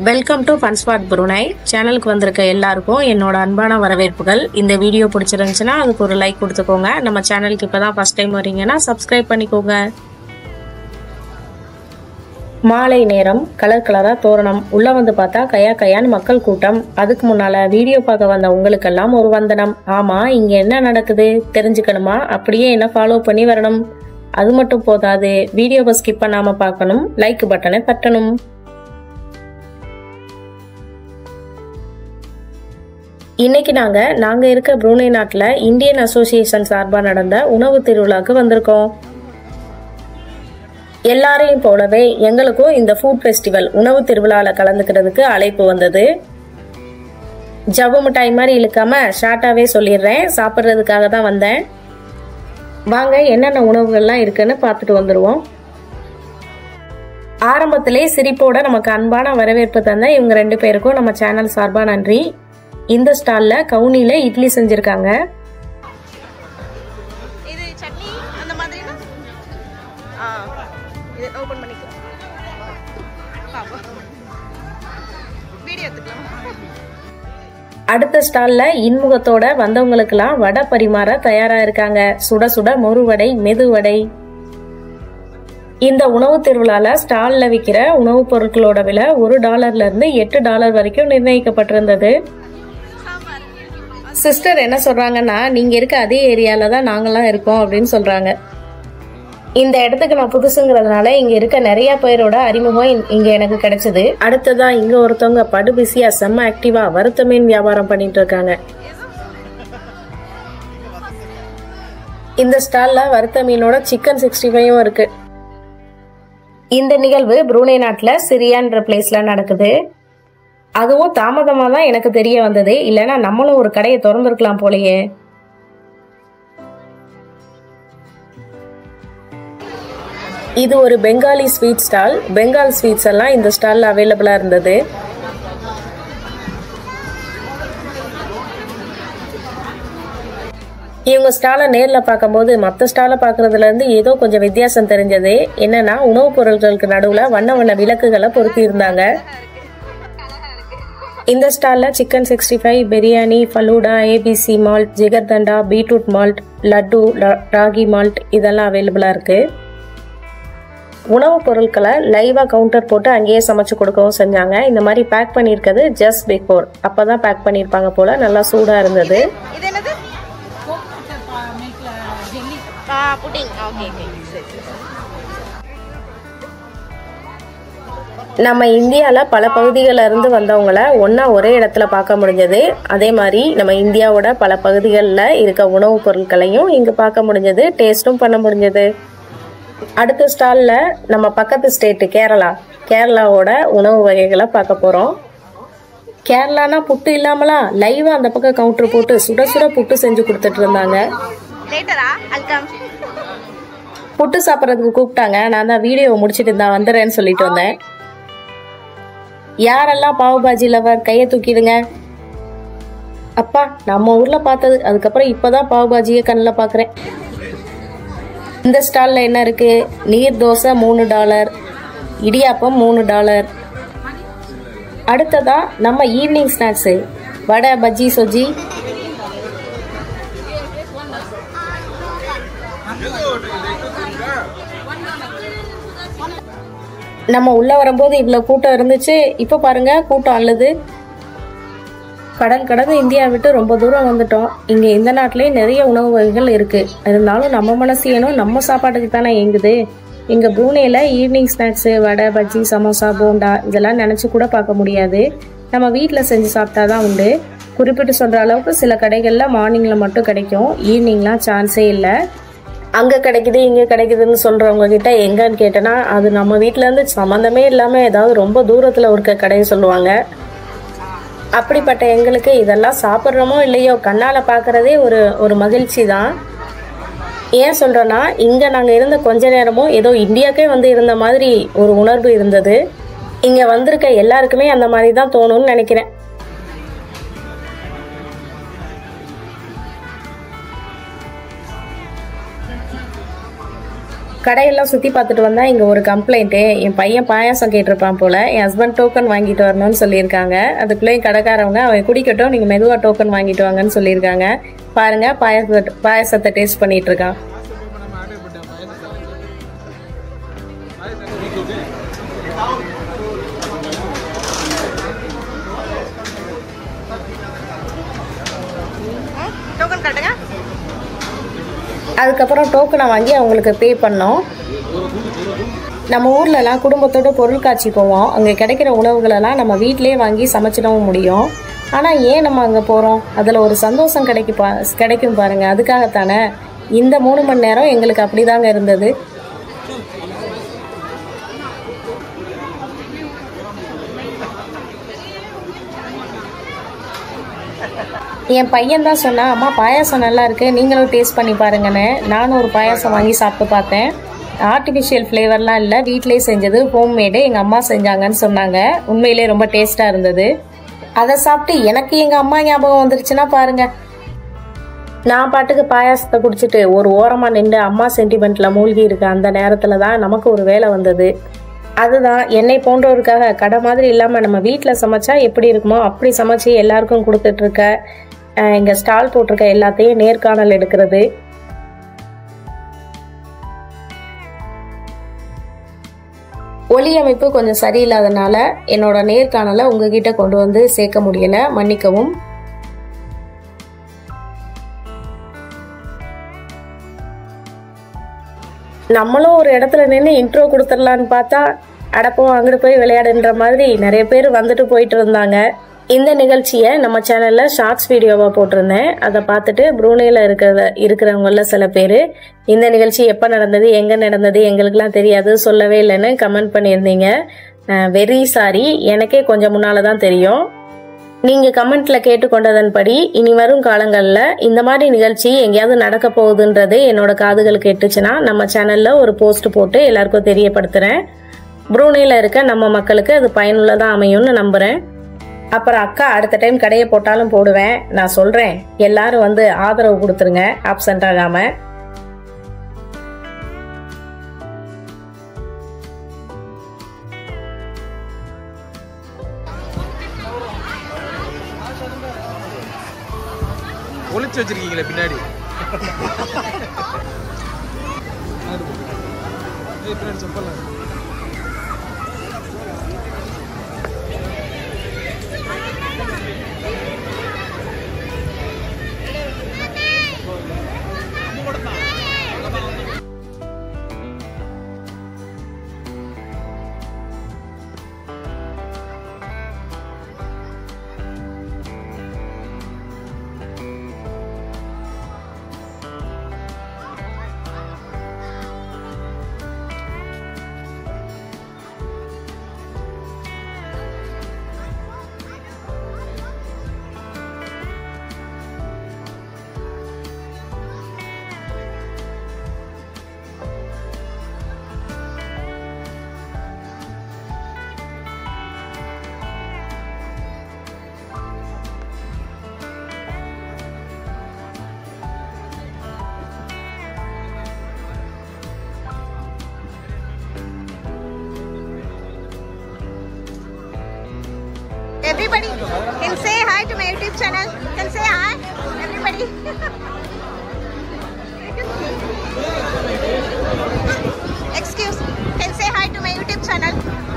Welcome to ஃபன்ஸ்பாட் புருனை சேனலுக்கு வந்திருக்க எல்லாருக்கும் என்னோட அன்பான வரவேற்புகள் இந்த வீடியோ பிடிச்சிருந்துச்சுன்னா அதுக்கு ஒரு லைக் கொடுத்துக்கோங்க நம்ம சேனலுக்கு இப்போ தான் ஃபஸ்ட் டைம் வரீங்கன்னா சப்ஸ்கிரைப் பண்ணிக்கோங்க மாலை நேரம் கலர் கலரா தோரணம் உள்ள வந்து பார்த்தா கையா கையான்னு மக்கள் கூட்டம் அதுக்கு முன்னால வீடியோ பார்க்க வந்த உங்களுக்கெல்லாம் ஒரு வந்தனம் ஆமா இங்க என்ன நடக்குது தெரிஞ்சுக்கணுமா அப்படியே என்ன ஃபாலோ பண்ணி வரணும் அது மட்டும் போதாது வீடியோவை ஸ்கிப் பண்ணாம பார்க்கணும் லைக் பட்டனை தட்டணும் இன்னைக்கு நாங்க நாங்க இருக்க புரூனே நாட்டுல இந்தியன் அசோசியேஷன் சார்பா நடந்த உணவு திருவிழாக்கு வந்திருக்கோம் எல்லாரையும் போலவே எங்களுக்கும் இந்த ஃபுட் ஃபெஸ்டிவல் உணவு திருவிழால கலந்துக்கிறதுக்கு அழைப்பு வந்தது ஜவ்வு மிட்டாய் மாதிரி இழுக்காம ஷார்ட்டாவே சொல்லிடுறேன் சாப்பிட்றதுக்காக தான் வந்தேன் வாங்க என்னென்ன உணவுகள்லாம் இருக்குன்னு பார்த்துட்டு வந்துடுவோம் ஆரம்பத்திலே சிரிப்போட நமக்கு அன்பான வரவேற்பு தந்த இவங்க ரெண்டு பேருக்கும் நம்ம சேனல் சார்பா நன்றி இந்த ஸ்டால்ல கவுனில இட்லி செஞ்சிருக்காங்க இது சட்னி அந்த மாதிரினா ஆ இது ஓபன் பண்ணிக்கலாம் பாப்போம் வீடியோ எடுத்துக்கலாம் அடுத்த ஸ்டால்ல இன்முகத்தோட வந்தவங்களுக்கெல்லாம் வடை பரிமாற தயாரா இருக்காங்க சுட சுட மொறு வடை மெது வடை இந்த உணவு திருவிழால ஸ்டால்ல விற்கிற உணவுப் பொருட்களோட விலை ஒரு டாலர்ல இருந்து எட்டு டாலர் வரைக்கும் நிர்ணயிக்கப்பட்டிருந்தது சிஸ்டர் என்ன சொல்றாங்கன்னா நீங்க இருக்க அதே ஏரியால தான் நாங்கெல்லாம் இருக்கோம் அப்படின்னு சொல்றாங்க இந்த இடத்துக்கு நான் புதுசுங்கிறதுனால இங்க இருக்க நிறைய பேரோட அறிமுகம் இ- இங்க எனக்கு கிடைச்சது அடுத்ததா இங்க ஒருத்தவங்க படு பிஸியா செம்ம ஆக்டிவா வறுத்த மீன் வியாபாரம் பண்ணிட்டு இருக்காங்க இந்த ஸ்டால்ல வறுத்த மீனோட சிக்கன் சிக்ஸ்டி ஃபைவும் இருக்கு இந்த நிகழ்வு புரூனே நாட்டுல சிரியான்ற பிளேஸ்ல நடக்குது அதுவும் தாமதமா தான் எனக்கு தெரிய வந்தது இல்லைன்னா நம்மளும் ஒரு கடையை திறந்துருக்கலாம் போலயே இது ஒரு Bengali sweet stall Bengal sweets எல்லாம் இந்த ஸ்டால்ல அவைலபிளா இருந்தது இவங்க ஸ்டாலை நேர்ல பார்க்கும்போது மற்ற ஸ்டாலை பார்க்கறதுல இருந்து ஏதோ கொஞ்சம் வித்தியாசம் தெரிஞ்சது என்னன்னா உணவுப் பொருட்களுக்கு நடுவுல வண்ண வண்ண விளக்குகளை பொருத்தி இருந்தாங்க இந்த ஸ்டால்ல chicken sixty five biryani falooda ABC malt jigarthanda beetroot malt laddu லா- ராகி மால்ட் இதெல்லாம் அவைலபிளா இருக்கு உணவுப் பொருட்களை லைவா கவுண்டர் போட்டு அங்கேயே சமைச்சு கொடுக்கவும் செஞ்சாங்க இந்த மாதிரி பேக் பண்ணியிருக்கிறது ஜஸ்ட் பிஃபோர் அப்பதான் பேக் பண்ணியிருப்பாங்க போல நல்லா சூடா இருந்தது இது என்னது ஆ புட்டிங் ஓகே ஓகே சரி சரி நம்ம இந்தியால பல பகுதிகளில் இருந்து வந்தவங்கள ஒண்ணா ஒரே இடத்துல பார்க்க முடிஞ்சது அதே மாதிரி நம்ம இந்தியாவோட பல பகுதிகளில் இருக்க உணவுப் பொருட்களையும் இங்க பார்க்க முடிஞ்சது டேஸ்டும் பண்ண முடிஞ்சது அடுத்த ஸ்டால்ல நம்ம பக்கத்து ஸ்டேட்டு கேரளா கேரளாவோட உணவு வகைகளை பார்க்க போறோம் கேரளானா புட்டு இல்லாமலா லைவா அந்த பக்கம் கவுண்டர் போட்டு சுட சுட புட்டு செஞ்சு கொடுத்துட்டு இருந்தாங்க லேட்டரா அல்கம் புட்டு சாப்பிட்றதுக்கு கூப்பிட்டாங்க நான் தான் வீடியோ முடிச்சிட்டு இருந்தா வந்துடுறேன்னு சொல்லிட்டு வந்தேன் யாரெல்லாம் பாவு பாஜி லவர் கையை தூக்கிடுங்க அப்பா நம்ம ஊர்ல பார்த்தது அதுக்கப்புறம் இப்பதான் பாவு பாஜியை கண்ணில் பார்க்குறேன் இந்த ஸ்டால்ல என்ன இருக்கு நீர் தோசை மூணு டாலர் இடியாப்பம் மூணு டாலர் அடுத்ததா நம்ம ஈவினிங் ஸ்நாக்ஸு வடை பஜ்ஜி சொஜ்ஜி நம்ம உள்ள வரும்போது இவ்வளோ கூட்டம் இருந்துச்சு இப்போ பாருங்க கூட்டம் அல்லது கடல் கடந்து இந்தியா விட்டு ரொம்ப தூரம் வந்துட்டோம் இங்கே இந்த நாட்டிலே நிறைய உணவு வகைகள் இருக்கு இருந்தாலும் நம்ம மனசு ஏனோ நம்ம சாப்பாட்டுக்கு தானே இயங்குது இங்கே பூனேல ஈவினிங் ஸ்நாக்ஸு வடை பஜ்ஜி சமோசா போண்டா இதெல்லாம் நினச்சி கூட பார்க்க முடியாது நம்ம வீட்டில் செஞ்சு சாப்பிட்டா தான் உண்டு குறிப்பிட்டு சொல்கிற அளவுக்கு சில கடைகளில் மார்னிங்கில் மட்டும் கிடைக்கும் ஈவினிங்லாம் சான்ஸே இல்லை அங்கே கிடைக்குது இங்கே கிடைக்குதுன்னு சொல்கிறவங்க கிட்ட எங்கன்னு கேட்டேன்னா அது நம்ம வீட்டிலேருந்து சம்மந்தமே இல்லாமல் ஏதாவது ரொம்ப தூரத்தில் இருக்க கடையை சொல்லுவாங்க அப்படிப்பட்ட எங்களுக்கு இதெல்லாம் சாப்பிட்றோமோ இல்லையோ கண்ணால் பார்க்குறதே ஒரு ஒரு மகிழ்ச்சி தான் ஏன் சொல்கிறேன்னா இங்கே நாங்கள் இருந்த கொஞ்ச நேரமும் ஏதோ இந்தியாக்கே வந்து இருந்த மாதிரி ஒரு உணர்வு இருந்தது இங்கே வந்திருக்க எல்லாருக்குமே அந்த மாதிரி தான் தோணும்னு நினைக்கிறேன் கடையெல்லாம் சுற்றி பார்த்துட்டு வந்தால் இங்கே ஒரு கம்ப்ளைண்ட்டு என் பையன் பாயாசம் கேட்டிருப்பான் போல் என் ஹஸ்பண்ட் டோக்கன் வாங்கிட்டு வரணும்னு சொல்லியிருக்காங்க அதுக்குள்ளேயும் கடைக்காரவங்க அவன் குடிக்கட்டும் நீங்கள் மெதுவாக டோக்கன் வாங்கிட்டு வாங்கன்னு சொல்லியிருக்காங்க பாருங்க பாயாசத்தை பாயாசத்தை டேஸ்ட் பண்ணிட்டு இருக்கான் டோக்கன் கட்டுங்க அதுக்கப்புறம் டோக்கனை வாங்கி அவங்களுக்கு பே பண்ணோம் நம்ம ஊர்லலாம் குடும்பத்தோட பொருள் காட்சி போவோம் அங்கே கிடைக்கிற உணவுகளெல்லாம் நம்ம வீட்டிலேயே வாங்கி சமைச்சிடவும் முடியும் ஆனால் ஏன் நம்ம அங்கே போகிறோம் அதில் ஒரு சந்தோஷம் கிடைக்கு பா கிடைக்கும் பாருங்க அதுக்காகத்தானே இந்த மூணு மணி நேரம் எங்களுக்கு அப்படிதாங்க இருந்தது என் பையன் தான் சொன்னான் அம்மா பாயாசம் நல்லா இருக்கு நீங்களும் டேஸ்ட் பண்ணி பாருங்கன்னு நானும் ஒரு பாயாசம் வாங்கி சாப்பிட்டு பார்த்தேன் ஆர்டிஃபிஷியல் ஃப்ளேவர்லாம் இல்லை வீட்டிலேயே செஞ்சது ஹோம்மேடு எங்கள் அம்மா செஞ்சாங்கன்னு சொன்னாங்க உண்மையிலே ரொம்ப டேஸ்ட்டாக இருந்தது அதை சாப்பிட்டு எனக்கு எங்கள் அம்மா ஞாபகம் வந்துருச்சுன்னா பாருங்க நான் பாட்டுக்கு பாயாசத்தை குடிச்சிட்டு ஒரு ஓரமாக நின்று அம்மா சென்டிமெண்ட்டில் மூழ்கி இருக்க அந்த நேரத்தில் தான் நமக்கு ஒரு வேலை வந்தது அதுதான் என்னை போன்றவருக்காக கடை மாதிரி இல்லாமல் நம்ம வீட்டில் சமைச்சா எப்படி இருக்குமோ அப்படி சமைச்சு எல்லாருக்கும் கொடுத்துட்ருக்க இங்கே ஸ்டால் போட்டிருக்க எல்லாத்தையும் நேர்காணல் எடுக்கிறது ஒலி அமைப்பு கொஞ்சம் சரியில்லாதனால என்னோட நேர்காணலை உங்ககிட்ட கொண்டு வந்து சேர்க்க முடியல மன்னிக்கவும் நம்மளும் ஒரு இடத்துல நின்று இன்ட்ரோ கொடுத்துடலான்னு பார்த்தா அடப்போம் அங்கிட்டு போய் விளையாடுன்ற மாதிரி நிறைய பேர் வந்துட்டு போயிட்டு இருந்தாங்க இந்த நிகழ்ச்சியை நம்ம சேனலில் ஷார்ட்ஸ் வீடியோவாக போட்டிருந்தேன் அதை பார்த்துட்டு ப்ரூனேல இருக்கிற இருக்கிறவங்கள சில பேர் இந்த நிகழ்ச்சி எப்போ நடந்தது எங்கே நடந்தது எங்களுக்கெல்லாம் தெரியாது சொல்லவே இல்லைன்னு கமெண்ட் பண்ணியிருந்தீங்க வெரி சாரி எனக்கே கொஞ்சம் முன்னால் தான் தெரியும் நீங்கள் கமெண்ட்ல கேட்டுக்கொண்டதன்படி இனி வரும் காலங்களில் இந்த மாதிரி நிகழ்ச்சி எங்கேயாவது நடக்க போகுதுன்றது என்னோட காதுகளுக்கு எட்டுச்சுன்னா நம்ம சேனலில் ஒரு போஸ்ட் போட்டு எல்லாருக்கும் தெரியப்படுத்துகிறேன் ப்ரூனேல இருக்க நம்ம மக்களுக்கு அது பயனுள்ளதாக அமையும்னு நம்புகிறேன் அப்புறம் அக்கா அடுத்த டைம் கடையை போட்டாலும் போடுவேன் நான் சொல்கிறேன் எல்லாரும் வந்து ஆதரவு கொடுத்துருங்க ஆப்சண்ட் ஆகாமல் ஒளிச்சு வச்சிருக்கீங்களே பின்னாடி ஏய், பின்னாடி செப்பல்ல Everybody can say hi to my YouTube channel. Can say hi, everybody. Excuse, can say hi to my YouTube channel.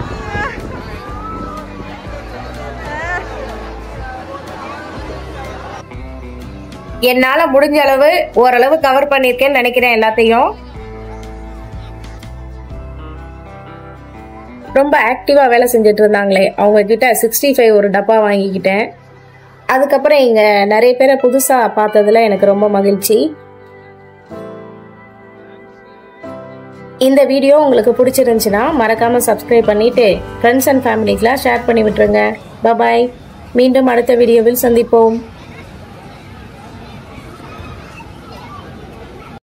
என்னால் முடிஞ்ச அளவு ஓரளவு கவர் பண்ணியிருக்கேன்னு நினைக்கிறேன் எல்லாத்தையும் ரொம்ப ஆக்டிவாக வேலை செஞ்சுட்டு இருந்தாங்களே அவங்க கிட்ட சிக்ஸ்டி ஃபைவ் ஒரு டப்பா வாங்கிக்கிட்டேன் அதுக்கப்புறம் இங்கே நிறைய பேரை புதுசாக பார்த்ததுல எனக்கு ரொம்ப மகிழ்ச்சி இந்த வீடியோ உங்களுக்கு பிடிச்சிருந்துச்சுன்னா மறக்காமல் சப்ஸ்கிரைப் பண்ணிவிட்டு ஃப்ரெண்ட்ஸ் அண்ட் ஃபேமிலிக்கெலாம் ஷேர் பண்ணி விட்டுருங்க பபாய் மீண்டும் அடுத்த வீடியோவில் சந்திப்போம்